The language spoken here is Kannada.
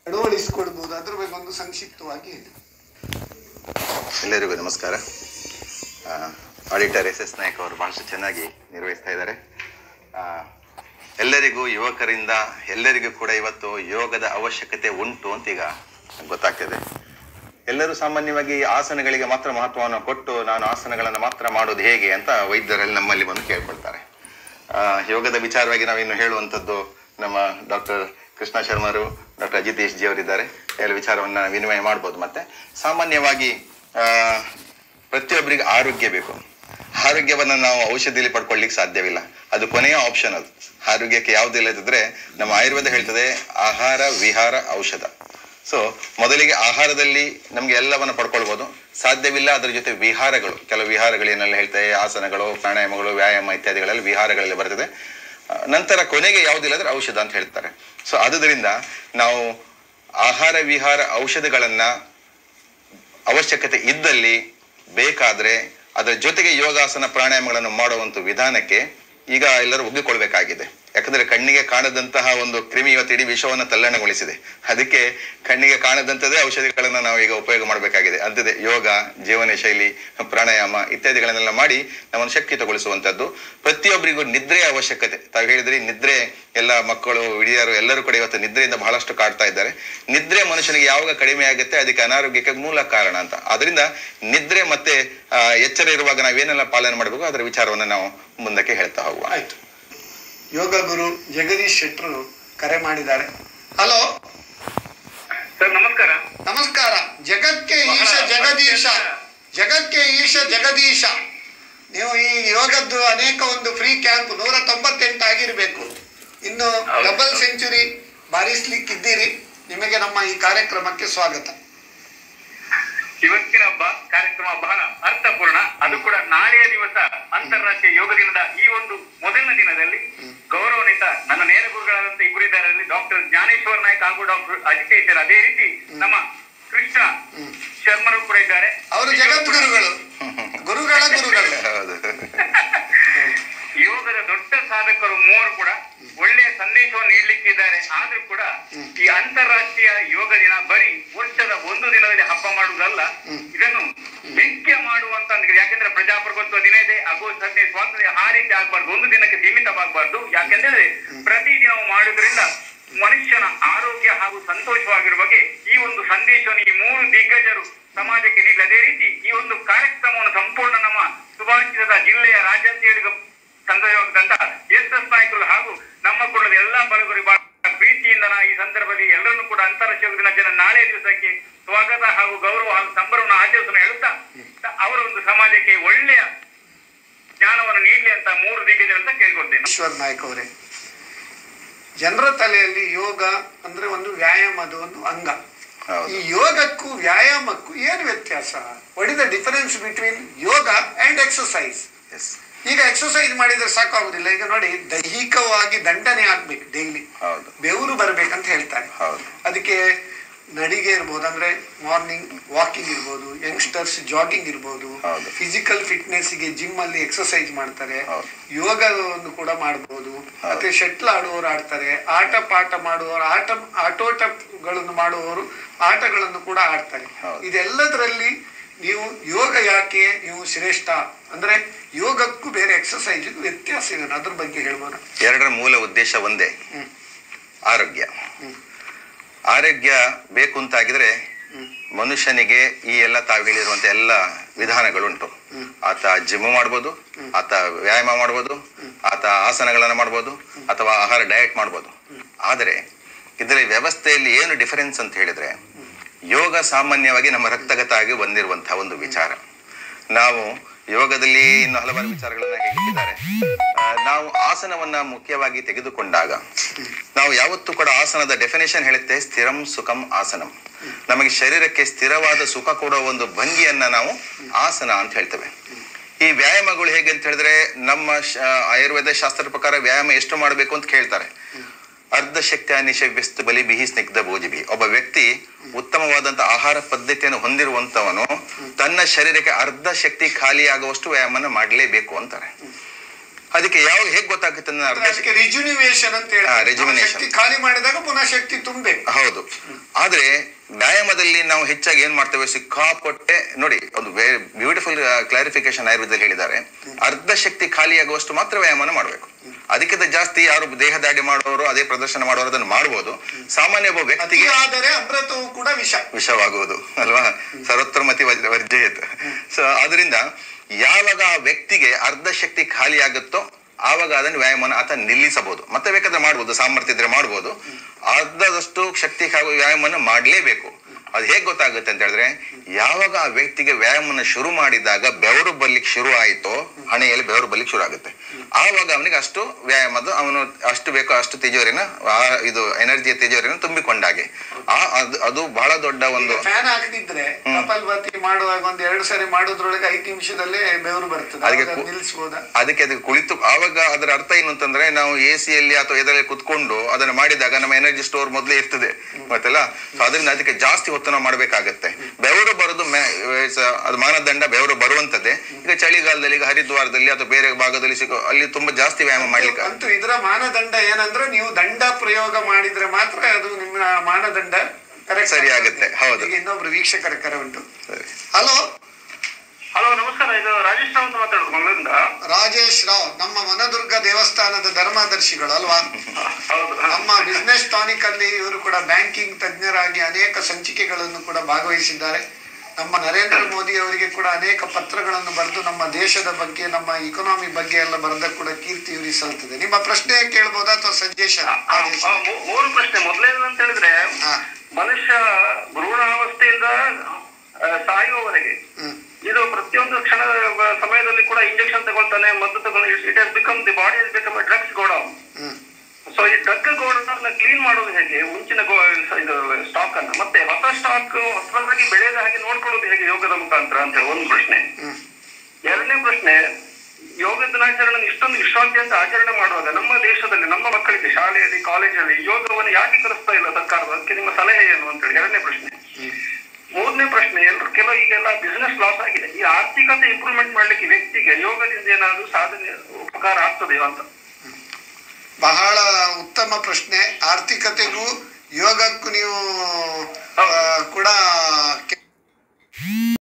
ಅಳವಡಿಸಿಕೊಳ್ಬಹುದು ಅದ್ರ ಬಗ್ಗೆ ಒಂದು ಸಂಕ್ಷಿಪ್ತವಾಗಿ ಹೇಳಿ ಎಲ್ಲರಿಗೂ ನಮಸ್ಕಾರ ಆಡಿಟರ್ ಎಸ್ ಎಸ್ ನಾಯಕ್ ಅವರು ಬಹಳಷ್ಟು ಚೆನ್ನಾಗಿ ನಿರ್ವಹಿಸ್ತಾ ಇದ್ದಾರೆ ಆ, ಎಲ್ಲರಿಗೂ ಯುವಕರಿಂದ ಎಲ್ಲರಿಗೂ ಕೂಡ ಇವತ್ತು ಯೋಗದ ಅವಶ್ಯಕತೆ ಉಂಟು ಅಂತ ಈಗ ಗೊತ್ತಾಗ್ತಿದೆ ಎಲ್ಲರೂ ಸಾಮಾನ್ಯವಾಗಿ ಆಸನಗಳಿಗೆ ಮಾತ್ರ ಮಹತ್ವವನ್ನು ಕೊಟ್ಟು ನಾನು ಆಸನಗಳನ್ನು ಮಾತ್ರ ಮಾಡೋದು ಹೇಗೆ ಅಂತ ವೈದ್ಯರಲ್ಲಿ ನಮ್ಮಲ್ಲಿ ಬಂದು ಕೇಳ್ಕೊಳ್ತಾರೆ ಆ, ಯೋಗದ ವಿಚಾರವಾಗಿ ನಾವಿನ್ನು ಹೇಳುವಂಥದ್ದು ನಮ್ಮ ಡಾಕ್ಟರ್ ಕೃಷ್ಣ ಶರ್ಮರು ಡಾಕ್ಟರ್ ಅಜಿತೇಶ್ ಜಿ ಅವರಿದ್ದಾರೆ ಎಲ್ಲ ವಿಚಾರವನ್ನ ವಿನಿಮಯ ಮಾಡ್ಬೋದು ಮತ್ತೆ ಸಾಮಾನ್ಯವಾಗಿ ಆ, ಪ್ರತಿಯೊಬ್ಬರಿಗೆ ಆರೋಗ್ಯ ಬೇಕು ಆರೋಗ್ಯವನ್ನ ನಾವು ಔಷಧಿಯಲ್ಲಿ ಪಡ್ಕೊಳ್ಳಿಕ್ಕೆ ಸಾಧ್ಯವಿಲ್ಲ ಅದು ಕೊನೆಯ ಆಪ್ಷನ್ ಅದು ಆರೋಗ್ಯಕ್ಕೆ ಯಾವುದಿಲ್ಲ ಇದ್ರೆ ನಮ್ಮ ಆಯುರ್ವೇದ ಹೇಳ್ತದೆ ಆಹಾರ ವಿಹಾರ ಔಷಧ ಸೊ ಮೊದಲಿಗೆ ಆಹಾರದಲ್ಲಿ ನಮ್ಗೆ ಎಲ್ಲವನ್ನ ಪಡ್ಕೊಳ್ಬಹುದು ಸಾಧ್ಯವಿಲ್ಲ ಅದರ ಜೊತೆ ವಿಹಾರಗಳು ಕೆಲವು ವಿಹಾರಗಳು ಏನೆಲ್ಲ ಹೇಳ್ತೇವೆ ಆಸನಗಳು ಪ್ರಾಣಾಯಾಮಗಳು ವ್ಯಾಯಾಮ ಇತ್ಯಾದಿಗಳೆಲ್ಲ ವಿಹಾರಗಳಲ್ಲಿ ಬರ್ತದೆ ಆ, ನಂತರ ಕೊನೆಗೆ ಯಾವುದಿಲ್ಲ ಅಂದ್ರೆ ಔಷಧ ಅಂತ ಹೇಳ್ತಾರೆ ಸೊ ಆದುದರಿಂದ ನಾವು ಆಹಾರ ವಿಹಾರ ಔಷಧಗಳನ್ನ ಅವಶ್ಯಕತೆ ಇದ್ದಲ್ಲಿ ಬೇಕಾದ್ರೆ ಅದರ ಜೊತೆಗೆ ಯೋಗಾಸನ ಪ್ರಾಣಾಯಾಮಗಳನ್ನು ಮಾಡುವಂತ ವಿಧಾನಕ್ಕೆ ಈಗ ಎಲ್ಲರೂ ಒಗ್ಗಿಕೊಳ್ಬೇಕಾಗಿದೆ ಯಾಕಂದ್ರೆ ಕಣ್ಣಿಗೆ ಕಾಣದಂತಹ ಒಂದು ಕ್ರಿಮಿ ಇವತ್ತು ಇಡೀ ವಿಶ್ವವನ್ನು ತಲ್ಲಣಗೊಳಿಸಿದೆ ಅದಕ್ಕೆ ಕಣ್ಣಿಗೆ ಕಾಣದಂತದೇ ಔಷಧಿಗಳನ್ನ ನಾವು ಈಗ ಉಪಯೋಗ ಮಾಡಬೇಕಾಗಿದೆ ಅಂತಿದೆ ಯೋಗ ಜೀವನ ಶೈಲಿ ಪ್ರಾಣಾಯಾಮ ಇತ್ಯಾದಿಗಳನ್ನೆಲ್ಲ ಮಾಡಿ ನಮ್ಮನ್ನು ಶಕ್ತಿತಗೊಳಿಸುವಂತದ್ದು ಪ್ರತಿಯೊಬ್ಬರಿಗೂ ನಿದ್ರೆಯ ಅವಶ್ಯಕತೆ ತಾವು ಹೇಳಿದ್ರಿ ನಿದ್ರೆ ಎಲ್ಲ ಮಕ್ಕಳು ಹಿರಿಯರು ಎಲ್ಲರೂ ಕೂಡ ಇವತ್ತು ನಿದ್ರೆಯಿಂದ ಬಹಳಷ್ಟು ಕಾಡ್ತಾ ಇದ್ದಾರೆ ನಿದ್ರೆ ಮನುಷ್ಯನಿಗೆ ಯಾವಾಗ ಕಡಿಮೆ ಆಗುತ್ತೆ ಅದಕ್ಕೆ ಅನಾರೋಗ್ಯಕ್ಕೆ ಮೂಲ ಕಾರಣ ಅಂತ ಅದರಿಂದ ನಿದ್ರೆ ಮತ್ತೆ ಆ, ಎಚ್ಚರ ಇರುವಾಗ ನಾವೇನೆಲ್ಲ ಪಾಲನೆ ಮಾಡಬೇಕು ಅದರ ವಿಚಾರವನ್ನ ನಾವು ಮುಂದಕ್ಕೆ ಹೇಳ್ತಾ ಹೋಗುವ ಆಯ್ತು ಯೋಗ ಗುರು ಜಗದೀಶ್ ಶೆಟ್ರು ಕರೆ ಮಾಡಿದ್ದಾರೆ ಹಲೋ ಸರ್ ನಮಸ್ಕಾರ ನಮಸ್ಕಾರ ಜಗಕ್ಕೆ ಈಶ ಜಗದೀಶ ಜಗಕ್ಕೆ ಈಶ ಜಗದೀಶ ನೀವು ಈ ಯೋಗದ್ದು ಅನೇಕ ಒಂದು ಫ್ರೀ ಕ್ಯಾಂಪ್ ನೂರ ತೊಂಬತ್ತೆಂಟು ಆಗಿರ್ಬೇಕು ಇನ್ನು ಹೌದು. ಡಬಲ್ ಸೆಂಚುರಿ ಬಾರಿಸ್ಲಿಕ್ಕಿದ್ದೀರಿ ನಿಮಗೆ ನಮ್ಮ ಈ ಕಾರ್ಯಕ್ರಮಕ್ಕೆ ಸ್ವಾಗತ ಇವತ್ತಿನ ಬ- ಕಾರ್ಯಕ್ರಮ ಬಹಳ ಅರ್ಥಪೂರ್ಣ ಅದು ಕೂಡ ನಾಳೆಯ ದಿವಸ ಅಂತಾರಾಷ್ಟ್ರೀಯ ಯೋಗ ದಿನದ ಈ ಒಂದು ಮೊದಲನೇ ದಿನದಲ್ಲಿ ಗೌರವಾನ್ವಿತ ನನ್ನ ನೇರ ಗುರುಗಳಾದಂತ ಇಬ್ಬರಿದ್ದಾರಲ್ಲಿ ಡಾಕ್ಟರ್ ಜ್ಞಾನೇಶ್ವರ ನಾಯ್ಕ ಹಾಗೂ ಡಾಕ್ಟರ್ ಅಜಿತೇಶ್ವರ್ ಅದೇ ರೀತಿ ನಮ್ಮ ಕೃಷ್ಣ ಶರ್ಮರು ಕೂಡ ಇದ್ದಾರೆ ಅವರು ಜಗದ್ಗುರುಗಳು ಗುರುಗಳ ಗುರುಗಳು ಹೌದು ಯೋಗದ ದೊಡ್ಡ ಸಾಧಕರು ಮೂವರು ಕೂಡ ಒಳ್ಳೆಯ ಸಂದೇಶವನ್ನು ನೀಡಲಿಕ್ಕಿದ್ದಾರೆ ಆದ್ರೂ ಕೂಡ ಈ ಅಂತಾರಾಷ್ಟ್ರೀಯ ಯೋಗ ದಿನ ಬರೀ ವರ್ಷದ ಒಂದು ದಿನದಲ್ಲಿ ಹಬ್ಬ ಮಾಡುವುದಲ್ಲ ಇದನ್ನು ನಿತ್ಯ ಮಾಡುವಂತ ಒಂದು ಯಾಕೆಂದ್ರೆ ಪ್ರಜಾಪ್ರಭುತ್ವ ದಿನ ಇದೆ ಆಗಸ್ಟ್ ಹದಿನೈದು ಸ್ವಾತಂತ್ರ್ಯ ಆ ರೀತಿ ಆಗ್ಬಾರ್ದು ಒಂದು ದಿನಕ್ಕೆ ಸೀಮಿತವಾಗಬಾರ್ದು ಯಾಕೆಂದ್ರೆ ಪ್ರತಿ ದಿನವೂ ಮಾಡುವುದರಿಂದ ಮನುಷ್ಯನ ಆರೋಗ್ಯ ಹಾಗೂ ಸಂತೋಷವಾಗಿರುವ ಬಗ್ಗೆ ಈ ಒಂದು ಸಂದೇಶವನ್ನು ಈ ಮೂರು ದಿಗ್ಗಜರು ಸಮಾಜಕ್ಕೆ ನೀಡಲಿ ಅದೇ ರೀತಿ ಈ ಒಂದು ಕಾರ್ಯಕ್ರಮವನ್ನು ಸಂಪೂರ್ಣ ನಮ್ಮ ಸುಭಾಷಿತದ ಜಿಲ್ಲೆಯ ರಾಜ್ಯಾಧ್ಯಕ್ಷ ಸಂತೋಷವಾದಂತ ಎಸ್ ಎಸ್ ನಾಯಕರು ಹಾಗೂ ನಮ್ಮ ಕುಲದ ಎಲ್ಲಾ ಬಲಗರು ಬಹಳ ಪ್ರೀತಿಯಿಂದ ನಾ ಈ ಸಂದರ್ಭದಲ್ಲಿ ಎಲ್ಲರನ್ನೂ ಕೂಡ ಅಂತಾರಾಷ್ಟ್ರೀಯ ಯೋಗ ದಿನಾಚರಣೆ ನಾಳೆ ದಿವಸಕ್ಕೆ ಸ್ವಾಗತ ಹಾಗೂ ಗೌರವ ಹಾಗೂ ಸಂಭ್ರಮವನ್ನು ಆಚರಿಸಲು ಹೇಳುತ್ತಾ ಅವರ ಒಂದು ಸಮಾಜಕ್ಕೆ ಒಳ್ಳೆಯ ಜ್ಞಾನವನ್ನು ನೀಡಲಿ ಅಂತ ಮೂರು ದಿಗ್ಗಜರು ಅಂತ ಕೇಳ್ಕೊಳ್ತೇನೆ ಈಶ್ವರ್ ನಾಯ್ಕ ಅವರೇ ಜನರ ತಲೆಯಲ್ಲಿ ಯೋಗ ಅಂದ್ರೆ ಒಂದು ವ್ಯಾಯಾಮದ ಒಂದು ಅಂಗ ಹೌದು ಈ ಯೋಗಕ್ಕೂ ವ್ಯಾಯಾಮಕ್ಕೂ ಏನು ವ್ಯತ್ಯಾಸ what is the difference between yoga and exercise yes ಈಗ ಎಕ್ಸಸೈಸ್ ಮಾಡಿದ್ರೆ ಸಾಕಾಗುದಿಲ್ಲ ಈಗ ನೋಡಿ ದೈಹಿಕವಾಗಿ ದಂಡನೆ ಆಗ್ಬೇಕು ಡೈಲಿ ಹೌದು ಬೆವರು ಬರ್ಬೇಕಂತ ಹೇಳ್ತಾರೆ ಹೌದು ಅದಕ್ಕೆ ನಡಿಗೆ ಇರ್ಬೋದು ಅಂದ್ರೆ ಮಾರ್ನಿಂಗ್ ವಾಕಿಂಗ್ ಇರ್ಬೋದು ಯಂಗ್ಸ್ಟರ್ಸ್ ಜಾಗಿಂಗ್ ಇರ್ಬೋದು ಹೌದು. ಫಿಸಿಕಲ್ ಫಿಟ್ನೆಸ್ ಗೆ ಜಿಮ್ ಅಲ್ಲಿ ಎಕ್ಸಸೈಸ್ ಮಾಡ್ತಾರೆ ಹೌದು. ಯೋಗವನ್ನು ಕೂಡ ಮಾಡಬಹುದು ಮತ್ತೆ ಶಟ್ಲ್ ಆಡುವವರು ಆಡ್ತಾರೆ ಆಟ ಪಾಠ ಮಾಡುವವರು ಆಟ ಆಟೋಟಗಳನ್ನು ಮಾಡುವವರು ಆಟಗಳನ್ನು ಕೂಡ ಆಡ್ತಾರೆ ಹೌದು. ಇದೆಲ್ಲದರಲ್ಲಿ ನೀವು ಯೋಗ ಯಾಕೆ ನೀವು ಶ್ರೇಷ್ಠ ಅಂದ್ರೆ ಯೋಗಕ್ಕೂ ಬೇರೆ ಎಕ್ಸಸೈಸ್ ವ್ಯತ್ಯಾಸ ಇದೆ ಅದ್ರ ಬಗ್ಗೆ ಹೇಳ್ಬೋದ ಎರಡರ ಮೂಲ ಉದ್ದೇಶ ಒಂದೇ ಆರೋಗ್ಯ ಆರೋಗ್ಯ ಬೇಕು ಅಂತಾಗಿದ್ರೆ ಮನುಷ್ಯನಿಗೆ ಈ ಎಲ್ಲ ತಾವು ಹೇಳಿರುವಂತ ಎಲ್ಲ ವಿಧಾನಗಳುಂಟು ಆತ ಜಿಮ್ ಮಾಡ್ಬೋದು ಆತ ವ್ಯಾಯಾಮ ಮಾಡ್ಬೋದು ಆತ ಆಸನಗಳನ್ನ ಮಾಡ್ಬೋದು ಅಥವಾ ಆಹಾರ ಡಯಟ್ ಮಾಡ್ಬೋದು ಆದರೆ ಇದರ ವ್ಯವಸ್ಥೆಯಲ್ಲಿ ಏನು ಡಿಫರೆನ್ಸ್ ಅಂತ ಹೇಳಿದ್ರೆ ಯೋಗ ಸಾಮಾನ್ಯವಾಗಿ ನಮ್ಮ ರಕ್ತಗತ ಆಗಿ ಬಂದಿರುವಂತಹ ಒಂದು ವಿಚಾರ ನಾವು ಯೋಗದಲ್ಲಿ ಇನ್ನು ಹಲವಾರು ವಿಚಾರಗಳನ್ನ ಹೇಳಿದ್ದಾರೆ ಆ, ನಾವು ಆಸನವನ್ನ ಮುಖ್ಯವಾಗಿ ತೆಗೆದುಕೊಂಡಾಗ ನಾವು ಯಾವತ್ತೂ ಕೂಡ ಆಸನದ ಡೆಫಿನೇಷನ್ ಹೇಳುತ್ತೆ ಸ್ಥಿರಂ ಸುಖಂ ಆಸನಂ ನಮಗೆ ಶರೀರಕ್ಕೆ ಸ್ಥಿರವಾದ ಸುಖ ಕೊಡುವ ಒಂದು ಭಂಗಿಯನ್ನ ನಾವು ಆಸನ ಅಂತ ಹೇಳ್ತೇವೆ ಈ ವ್ಯಾಯಾಮಗಳು ಹೇಗೆ ಅಂತ ಹೇಳಿದ್ರೆ ನಮ್ಮ ಶ- ಆಯುರ್ವೇದ ಶಾಸ್ತ್ರದ ಪ್ರಕಾರ ವ್ಯಾಯಾಮ ಎಷ್ಟು ಮಾಡಬೇಕು ಅಂತ ಕೇಳ್ತಾರೆ ಅರ್ಧ ಶಕ್ತಿ ನಿಶವ್ಯಸ್ತ ಬಲಿ ಬಿಹಿ ಸ್ನಿಗ್ಧ ಭೋಜಿಬಿ ಒಬ್ಬ ವ್ಯಕ್ತಿ ಉತ್ತಮವಾದಂತ ಆಹಾರ ಪದ್ಧತಿಯನ್ನು ಹೊಂದಿರುವಂತವನು ತನ್ನ ಶರೀರಕ್ಕೆ ಅರ್ಧ ಶಕ್ತಿ ಖಾಲಿ ಆಗುವಷ್ಟು ವ್ಯಾಯಾಮನ ಮಾಡಲೇಬೇಕು ಅಂತಾರೆ ಅದಕ್ಕೆ ಯಾವಾಗ ಹೇಗೆ ಗೊತ್ತಾಗುತ್ತೆ ಅಂದ್ರೆ ಅರ್ಧ ಅದಕ್ಕೆ ರಿಜುನಿವೇಶನ್ ಅಂತ ಹೇಳಿ ಹಾ, ನಾವು rejuvenation. ಶಕ್ತಿ ಖಾಲಿ ಮಾಡಿದಾಗ ಪುನಃ ಶಕ್ತಿ ತುಂಬಬೇಕು ಹೌದು ಆದ್ರೆ ವ್ಯಾಯಾಮದಲ್ಲಿ ನಾವು ಹೆಚ್ಚಾಗಿ ಏನ್ ಮಾಡ್ತೇವೆ ಸಿಕ್ಕಾಪಟ್ಟೆ ನೋಡಿ ಒಂದು ಬ್ಯೂಟಿಫುಲ್ ಕ್ಲಾರಿಫಿಕೇಶನ್ ಆಯುರ್ವೇದದಲ್ಲಿ ಹೇಳಿದ್ದಾರೆ ಅರ್ಧ ಶಕ್ತಿ ಖಾಲಿಯಾಗುವಷ್ಟು ಮಾತ್ರ ವ್ಯಾಯಾಮನ ಮಾಡಬೇಕು ಅದಕ್ಕಿಂತ ಜಾಸ್ತಿ ಯಾರು ದೇಹದಾಡಿ ಮಾಡೋರು ಅದೇ ಪ್ರದರ್ಶನ ಮಾಡೋರು ಅದನ್ನು ಮಾಡ್ಬೋದು ಸಾಮಾನ್ಯ ಒಬ್ಬ ಅತಿ ವ್ಯಕ್ತಿಗೆ ಆದರೆ ಅಮೃತವು ಕೂಡ ವಿಷ ವಿಷವಾಗುವುದು ಅಲ್ವಾ ಸರ್ವತ್ರಮತಿ ವಜ್- ವರ್ಜಯತ್ ಸೊ ಅದರಿಂದ ಯಾವಾಗ ಆ ವ್ಯಕ್ತಿಗೆ ಅರ್ಧ ಶಕ್ತಿ ಖಾಲಿ ಆಗುತ್ತೋ ಆವಾಗ ಅದನ್ನು ವ್ಯಾಯಾಮನ ಆತ ನಿಲ್ಲಿಸಬಹುದು ಮತ್ತೆ ಬೇಕಾದ್ರೆ ಮಾಡ್ಬೋದು ಸಾಮರ್ಥ್ಯ ಇದ್ರೆ ಮಾಡ್ಬೋದು ಅರ್ಧದಷ್ಟು ಶಕ್ತಿ ಖಾಲಿ ವ್ಯಾಯಾಮನ ಮಾಡಲೇಬೇಕು ಅದು ಹೇಗೆ ಗೊತ್ತಾಗುತ್ತೆ ಅಂತ ಹೇಳಿದ್ರೆ ಯಾವಾಗ ಆ ವ್ಯಕ್ತಿಗೆ ವ್ಯಾಯಾಮನ ಶುರು ಮಾಡಿದಾಗ ಬೆವರು ಬರ್ಲಿಕ್ಕೆ ಶುರು ಆಯಿತೋ ಹಣೆಯಲ್ಲಿ ಬೆವರು ಬರ್ಲಿಕ್ಕೆ ಶುರು ಆಗುತ್ತೆ ಆವಾಗ ಅವನಿಗೆ ಅಷ್ಟು ವ್ಯಾಯಾಮದ ಅವನು ಅಷ್ಟು ಬೇಕೋ ಅಷ್ಟು ತಿಜೋರಿನ ಆ ಇದು ಎನರ್ಜಿಯ ತಿಜೋರಿನ ತುಂಬಿಕೊಂಡಾಗೆ ಆ ಅದು ಅದು ಬಹಳ ದೊಡ್ಡ ಒಂದು ಫ್ಯಾನ್ ಹಾಕದಿದ್ರೆ ಕಪಾಲ್ಭಾತಿ ಮಾಡುವಾಗ ಒಂದ್ ಎರಡು ಸರಿ ಮಾಡೋದ್ರೊಳಗೆ ಐದು ನಿಮಿಷದಲ್ಲೇ ಬೆವರು ಬರ್ತದೆ ಅದಕ್ಕೆ ಅವಾಗ ಕು- ನಿಲ್ಲಿಸ್ಬೋದಾ ಅದಕ್ಕೆ ಅದಕ್ಕೆ ಕುಳಿತು ಆವಾಗ ಅದರ ಅರ್ಥ ಏನು ಅಂತಂದ್ರೆ ನಾವು ಎ ಸಿಯಲ್ಲಿ ಅಥವಾ ಇದರಲ್ಲಿ ಕುತ್ಕೊಂಡು ಅದನ್ನ ಮಾಡಿದಾಗ ನಮ್ಮ ಎನರ್ಜಿ ಸ್ಟೋರ್ ಮೊದಲೇ ಇರ್ತದೆ ಗೊತ್ತಲ್ಲ ಸೊ ಅದರಿಂದ ಅದಕ್ಕೆ ಜಾಸ್ತಿ ಹೊತ್ತು ನಾವು ಮಾಡ್ಬೇಕಾಗತ್ತೆ ಬೆವರು ಬರೋದು ಮೆ- it's a- ಅದು ಮಾನದಂಡ ಬೆವರು ಬರುವಂತದ್ದೇ ಈಗ ಚಳಿಗಾಲದಲ್ಲಿ ಈಗ ಹರಿದ್ವಾರದಲ್ಲಿ ಅಥವಾ ಬೇರೆ ಭಾಗದಲ್ಲಿ ಸಿಗೋ ಅಲ್ಲಿ ತುಂಬಾ ಜಾಸ್ತಿ ವ್ಯಾಯಾಮ ಮಾಡ್ಲಿಕ್ಕೆ ಅಂತೂ ಇದರ ಮಾನದಂಡ ಏನಂದ್ರೆ ನೀವು ದಂಡ ಪ್ರಯೋಗ ಮಾಡಿದ್ರೆ ಮಾತ್ರ ಅದು ನಿಮ್ಮ ಮಾನದಂಡ ಕರೆಕ್ಟ್ ಸರಿ ಆಗುತ್ತೆ, ಹೌದು. ಈಗ ಇನ್ನೊಬ್ರು ವೀಕ್ಷಕರ ಕರೆ ಉಂಟು ಸರಿ. ಹಲೋ ಹಲೋ ನಮಸ್ಕಾರ ಇದು ರಾಜೇಶ್ ರಾವ್ ಅಂತ ಮಾತಾಡೋದು ಮಂಗಳೂರಿಂದ ರಾಜೇಶ್ ರಾವ್ ನಮ್ಮ ವನದುರ್ಗ ದೇವಸ್ಥಾನದ ಧರ್ಮದರ್ಶಿಗಳು ಅಲ್ವಾ ಹೌದು ನಮ್ಮ ಬಿಸ್ನೆಸ್ ಟಾನಿಕ್ ಅಲ್ಲಿ ಇವರು ಕೂಡ ಬ್ಯಾಂಕಿಂಗ್ ತಜ್ಞರಾಗಿ ಅನೇಕ ಸಂಚಿಕೆಗಳನ್ನು ಕೂಡ ಭಾಗವಹಿಸಿದ್ದಾರೆ ನಮ್ಮ ನರೇಂದ್ರ ಮೋದಿ ಅವರಿಗೆ ಕೂಡ ಅನೇಕ ಪತ್ರಗಳನ್ನು ಬರೆದು ನಮ್ಮ ದೇಶದ ಬಗ್ಗೆ ನಮ್ಮ ಇಕೊನಾಮಿ ಬಗ್ಗೆ ಎಲ್ಲ ಬರೆದ ಕೂಡ ಕೀರ್ತಿ ಇವರಿಗೆ ಸಲ್ತದೆ ನಿಮ್ಮ ಪ್ರಶ್ನೆ ಕೇಳ್ಬೋದಾ ಅಥವಾ ಸಜೆಷನ್ ಆ, ಆ, ಮೂ- ಮೂರು ಪ್ರಶ್ನೆ ಮೊದಲನೇದು ಅಂತ ಹೇಳಿದ್ರೆ ಹಾ. ಮನುಷ್ಯ ಭ್ರೂಣಾವಸ್ಥೆಯಿಂದ ಆ, ಸಾಯುವವರೆಗೆ ಹ್ಮ್ ಇದು ಪ್ರತಿಯೊಂದು ಕ್ಷಣ ಸಮಯದಲ್ಲಿ ಕೂಡ ಇಂಜೆಕ್ಷನ್ ತಗೊಳ್ತಾನೆ ಮದ್ದು ತಗೊಂಡು it has become the body has become drugs godown hmm so ಈ ಡ್ರಗ್ ಗೋಡೌನ್ ಕ್ಲೀನ್ ಮಾಡೋದು ಹೇಗೆ ಮುಂಚಿನ ಗೋ- ಇದು ಸ್ಟಾಕ್ ಅನ್ನ ಮತ್ತೆ ಹೊಸ ಸ್ಟಾಕ್ ಹೊಸದಾಗಿ ಬೆಳೆಯದ ಹಾಗೆ ನೋಡ್ಕೊಳ್ಳೋದು ಹೇಗೆ ಯೋಗದ ಮುಖಾಂತರ ಅಂತ ಹೇಳಿ ಒಂದು ಪ್ರಶ್ನೆ ಹ್ಮ್ ಎರಡನೇ ಪ್ರಶ್ನೆ ಯೋಗ ದಿನಾಚರಣೆ ಇಷ್ಟೊಂದು ವಿಶ್ವಾದ್ಯಂತ ಆಚರಣೆ ಮಾಡುವಾಗ ನಮ್ಮ ದೇಶದಲ್ಲಿ ನಮ್ಮ ಮಕ್ಕಳಿಗೆ ಶಾಲೆಯಲ್ಲಿ ಕಾಲೇಜಲ್ಲಿ ಯೋಗವನ್ನು ಯಾಕೆ ಕಲಿಸ್ತಾ ಇಲ್ಲ ಸರ್ಕಾರ ಅದಕ್ಕೆ ನಿಮ್ಮ ಸಲಹೆ ಏನು ಅಂತ ಹೇಳಿ ಎರಡನೇ ಪ್ರಶ್ನೆ ಮೂರನೇ ಪ್ರಶ್ನೆ ಎಲ್ಲರೂ ಕೆಲವು ಈಗೆಲ್ಲ ಬಿಸಿನೆಸ್ ಲಾಸ್ ಆಗಿದೆ ಈ ಆರ್ಥಿಕತೆ ಇಂಪ್ರೂವ್ಮೆಂಟ್ ಮಾಡ್ಲಿಕ್ಕೆ ವ್ಯಕ್ತಿಗೆ ಯೋಗದಿಂದ ಏನಾದ್ರು ಸಾಧನೆ ಉಪಕಾರ ಆಗ್ತದೆಯೋ ಅಂತ ಬಹಳ ಉತ್ತಮ ಪ್ರಶ್ನೆ ಆರ್ಥಿಕತೆಗೂ ಯೋಗಕ್ಕೂ ನೀವು ಆ, ಕೂಡ